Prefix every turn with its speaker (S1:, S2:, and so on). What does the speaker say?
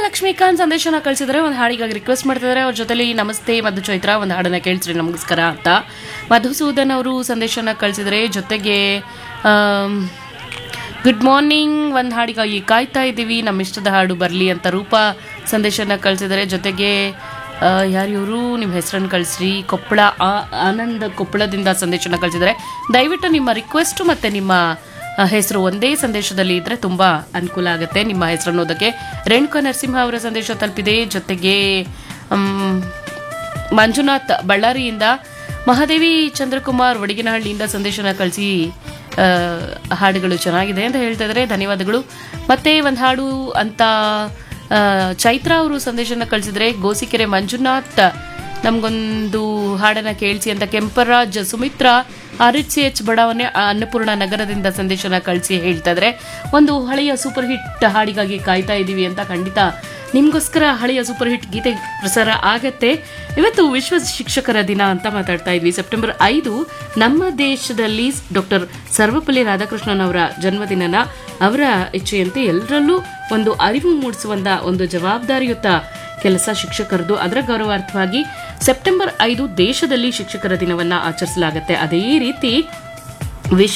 S1: ಲಕ್ಷ್ಮೀಕಾಂತ್ ಸಂದೇಶನ ಕಳಿಸಿದ್ರೆ ಒಂದು ಹಾಡಿಗಾಗಿ ರಿಕ್ವೆಸ್ಟ್ ಮಾಡ್ತಿದ್ದಾರೆ ಅವ್ರ ಜೊತೆಲಿ ನಮಸ್ತೆ ಮಧು ಚೈತ್ರ ಒಂದು ಹಾಡನ್ನ ಕೇಳಿಸ್ರಿ ನಮಸ್ಕಾರ ಅಂತ ಮಧುಸೂದನ್ ಅವರು ಸಂದೇಶನ ಕಳಿಸಿದ್ರೆ ಜೊತೆಗೆ ಗುಡ್ ಮಾರ್ನಿಂಗ್ ಒಂದು ಹಾಡಿಗಾಗಿ ಕಾಯ್ತಾ ಇದ್ದೀವಿ ನಮ್ಮ ಇಷ್ಟದ ಹಾಡು ಬರಲಿ ಅಂತ ರೂಪ ಸಂದೇಶನ ಕಳಿಸಿದರೆ ಜೊತೆಗೆ ಆ, ಯಾರು ಇವರು ನಿಮ್ಮ ಹೆಸರನ್ನು ಕಳಿಸ್ರಿ ಕೊಪ್ಪಳ ಆ- ಆನಂದ್ ಕೊಪ್ಪಳದಿಂದ ಸಂದೇಶನ ಕಳಿಸಿದರೆ ದಯವಿಟ್ಟು ನಿಮ್ಮ ರಿಕ್ವೆಸ್ಟು ಮತ್ತು ನಿಮ್ಮ ಆ, ಹೆಸರು ಒಂದೇ ಸಂದೇಶದಲ್ಲಿ ಇದ್ರೆ ತುಂಬಾ ಅನುಕೂಲ ಆಗುತ್ತೆ ನಿಮ್ಮ ಹೆಸರನ್ನು ಓದಕ್ಕೆ ರೇಣುಕಾ ನರಸಿಂಹ ಅವರ ಸಂದೇಶ ತಲುಪಿದೆ ಜೊತೆಗೆ ಮ್, ಮಂಜುನಾಥ್ ಬಳ್ಳಾರಿಯಿಂದ ಮಹಾದೇವಿ ಚಂದ್ರಕುಮಾರ್ ವಡಿಗಿನಹಳ್ಳಿಯಿಂದ ಸಂದೇಶನ ಕಳಿಸಿ ಆ, ಹಾಡುಗಳು ಚೆನ್ನಾಗಿದೆ ಅಂತ ಹೇಳ್ತಾ ಇದ್ದಾರೆ ಧನ್ಯವಾದಗಳು ಮತ್ತೆ ಒಂದು ಹಾಡು ಅಂತ ಆ, ಚೈತ್ರ ಅವರು ಸಂದೇಶನ ಕಳಿಸಿದ್ರೆ ಗೋಸಿಕೆರೆ ಮಂಜುನಾಥ್ ನಮಗೊಂದು ಹಾಡನ್ನ ಕೇಳಿಸಿ ಅಂತ Kemparaj Sumitra R H C H ಬಡಾವಣೆ ಅನ್ನಪೂರ್ಣ ನಗರದಿಂದ ಸಂದೇಶನ ಕಳಿಸಿ ಹೇಳ್ತಾ ಇದ್ರೆ ಒಂದು ಹಳೆಯ ಸೂಪರ್ ಹಿಟ್ ಹಾಡಿಗಾಗಿ ಕಾಯ್ತಾ ಇದ್ದೀವಿ ಅಂತ ಖಂಡಿತ ನಿಮ್ಗೋಸ್ಕರ ಹಳೆಯ ಸೂಪರ್ ಹಿಟ್ ಗೀತೆ ಪ್ರಸಾರ ಆಗತ್ತೆ ಇವತ್ತು ವಿಶ್ವ ಶಿಕ್ಷಕರ ದಿನ ಅಂತ ಮಾತಾಡ್ತಾ ಇದ್ವಿ ಸೆಪ್ಟೆಂಬರ್ ಐದು ನಮ್ಮ ದೇಶದಲ್ಲಿ ಡಾಕ್ಟರ್ ಸರ್ವಪಲ್ಲಿ ರಾಧಾಕೃಷ್ಣನ್ ಅವರ ಜನ್ಮದಿನನ ಅವರ ಇಚ್ಛೆಯಂತೆ ಎಲ್ಲರಲ್ಲೂ ಒಂದು ಅರಿವು ಮೂಡಿಸುವಂತ ಒಂದು ಜವಾಬ್ದಾರಿಯುತ ಕೆಲಸ ಶಿಕ್ಷಕರದು ಅದರ ಗೌರವಾರ್ಥವಾಗಿ ಸೆಪ್ಟೆಂಬರ್ ಐದು ದೇಶದಲ್ಲಿ ಶಿಕ್ಷಕರ ದಿನವನ್ನ ಆಚರಿಸಲಾಗುತ್ತೆ ಅದೇ ರೀತಿ ವಿಶ್ವ